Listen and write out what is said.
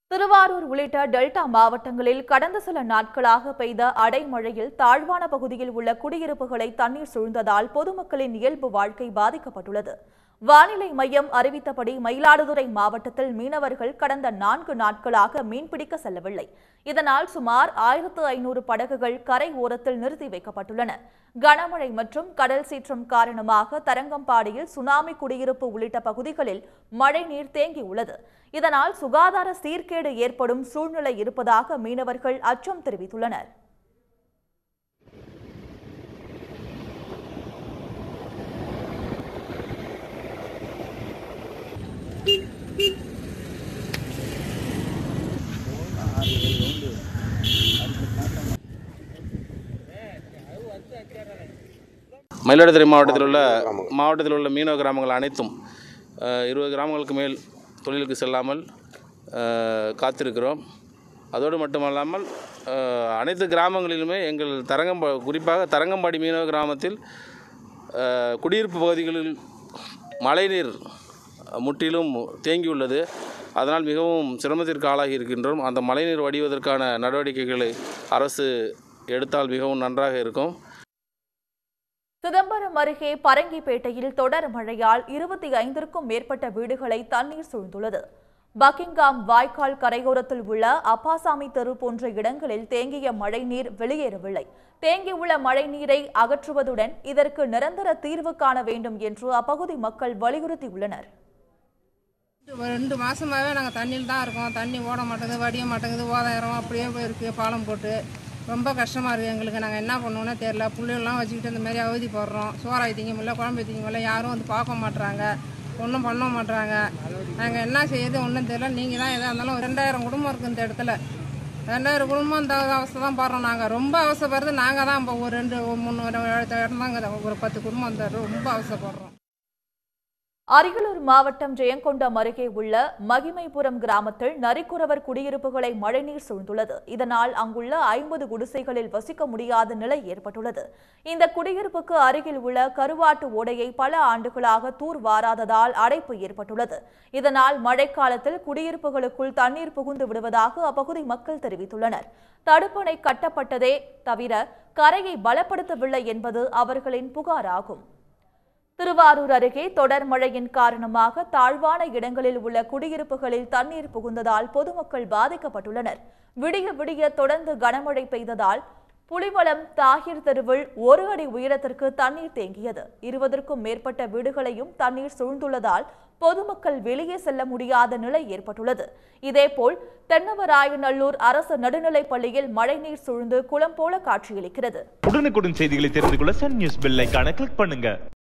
திருவாரூர் உள்ளிட்ட டெல்டா மாவட்டங்களில் கடந்த சில நாட்களாக பெய்த அடைமழையில் தாழ்வான பகுதியில் உள்ள குடியிருப்புகளை தண்ணீர் சூழ்ந்ததால் பொதுமக்களின் இயல்பு வாழ்க்கை பாதிக்கப்பட்டுள்ளது வானிலை மையம் அறிவித்தபடி மயிலாடுதுறை மாவட்டத்தில் மீனவர்கள் கடந்த நான்கு நாட்களாக மீன்பிடிக்க செல்லவில்லை இதனால் சுமார் ஆயிரத்து ஐநூறு படகுகள் கரை ஓரத்தில் நிறுத்தி வைக்கப்பட்டுள்ளன கனமழை மற்றும் கடல் சீற்றம் காரணமாக தரங்கம்பாடியில் சுனாமி குடியிருப்பு உள்ளிட்ட பகுதிகளில் மழைநீர் தேங்கியுள்ளது இதனால் சுகாதார சீர்கேடு ஏற்படும் சூழ்நிலை இருப்பதாக மீனவர்கள் அச்சம் தெரிவித்துள்ளனர் மயிலாடுதுறை மாவட்டத்தில் உள்ள மாவட்டத்தில் உள்ள மீனவ கிராமங்கள் அனைத்தும் அஹ், இருபது கிராமங்களுக்கு மேல் தொழிலுக்கு செல்லாமல் அஹ், காத்திருக்கிறோம் அதோடு மட்டுமல்லாமல் அஹ், அனைத்து கிராமங்களிலுமே எங்கள் தரங்கம்பா குறிப்பாக தரங்கம்பாடி மீனவ கிராமத்தில் அஹ், குடியிருப்பு பகுதிகளில் மழைநீர் முற்றிலும் தேங்கியுள்ளது அதனால் மிகவும் சிரமத்திற்கு ஆளாகி இருக்கின்றோம் அந்த மழைநீர் வடிவதற்கான நடவடிக்கைகளை அரசு எடுத்தால் மிகவும் நன்றாக இருக்கும் சிதம்பரம் அருகே பரங்கிப்பேட்டையில் தொடர் மழையால் இருபத்தி ஐந்திற்கும் மேற்பட்ட வீடுகளை தண்ணீர் சூழ்ந்துள்ளது பக்கிங்காம் வாய்க்கால் கரையோரத்தில் உள்ள அப்பாசாமி தெரு போன்ற இடங்களில் தேங்கிய மழைநீர் வெளியேறவில்லை தேங்கியுள்ள மழைநீரை அகற்றுவதுடன் இதற்கு நிரந்தர தீர்வு காண வேண்டும் என்று அப்பகுதி மக்கள் வலியுறுத்தியுள்ளனர் ஒரு ரெண்டு மாசமாவே நாங்கள் தண்ணியில் தான் இருக்கோம் தண்ணி ஓட மாட்டேங்குது வடிய மாட்டேங்குது ஓதாயிரம் அப்படியே போயிருக்கு பாலம் போட்டு ரொம்ப கஷ்டமாக இருக்குது எங்களுக்கு நாங்கள் என்ன பண்ணுவோன்னே தெரில புள்ளைகள்லாம் வச்சுக்கிட்டு இந்த மாதிரி அவதி போடுறோம் சோறாய் திங்க முடியல குழம்பு திங்க முடியல யாரும் வந்து பார்க்க மாட்றாங்க ஒன்றும் பண்ண மாட்றாங்க நாங்கள் என்ன செய்யுது ஒன்றும் தெரியல நீங்கள் தான் எதாக இருந்தாலும் ஒரு ரெண்டாயிரம் குடும்பம் இருக்குது இந்த இடத்துல ரெண்டாயிரம் குடும்பம் இந்த அவஸ்தை தான் பாடுறோம் நாங்கள் ரொம்ப அவசரப்படுறது நாங்கள் தான் இப்போ ஒரு ரெண்டு ஒரு மூணு ஒரு இடம் தாங்க ஒரு பத்து குடும்பம் இந்த ரொம்ப அவசரப்படுறோம் அரியலூர் மாவட்டம் ஜெயங்கொண்டம் அருகே உள்ள மகிமைபுரம் கிராமத்தில் நரிக்குறவர் குடியிருப்புகளை மழைநீர் சூழ்ந்துள்ளது இதனால் அங்குள்ள ஐம்பது குடிசைகளில் வசிக்க முடியாத நிலை ஏற்பட்டுள்ளது இந்த குடியிருப்புக்கு அருகில் உள்ள கருவாட்டு ஓடையை பல ஆண்டுகளாக தூர் வாராததால் அடைப்பு ஏற்பட்டுள்ளது இதனால் மழைக்காலத்தில் குடியிருப்புகளுக்குள் தண்ணீர் புகுந்து விடுவதாக அப்பகுதி மக்கள் தெரிவித்துள்ளனர் தடுப்பணை கட்டப்பட்டதே தவிர கரையை பலப்படுத்தவில்லை என்பது அவர்களின் புகாராகும் திருவாரூர் அருகே தொடர் மழையின் காரணமாக தாழ்வான இடங்களில் உள்ள குடியிருப்புகளில் தண்ணீர் புகுந்ததால் பொதுமக்கள் பாதிக்கப்பட்டுள்ளனர் விடிய விடிய தொடர்ந்து கனமழை பெய்ததால் புலிவளம் தாகிர் தெருவில் ஒரு அடி உயரத்திற்கு தண்ணீர் தேங்கியது இருபதற்கும் மேற்பட்ட வீடுகளையும் தண்ணீர் சூழ்ந்துள்ளதால் பொதுமக்கள் வெளியே செல்ல முடியாத நிலை ஏற்பட்டுள்ளது இதேபோல் தென்னவராயநல்லூர் அரசு நடுநிலைப் பள்ளியில் மழைநீர் சூழ்ந்து குளம் போல காட்சியளிக்கிறது உடனுக்குடன் செய்திகளை தெரிந்து கொள்ள சன் நியூஸ் பெல் ஐகானை கிளிக் பண்ணுங்க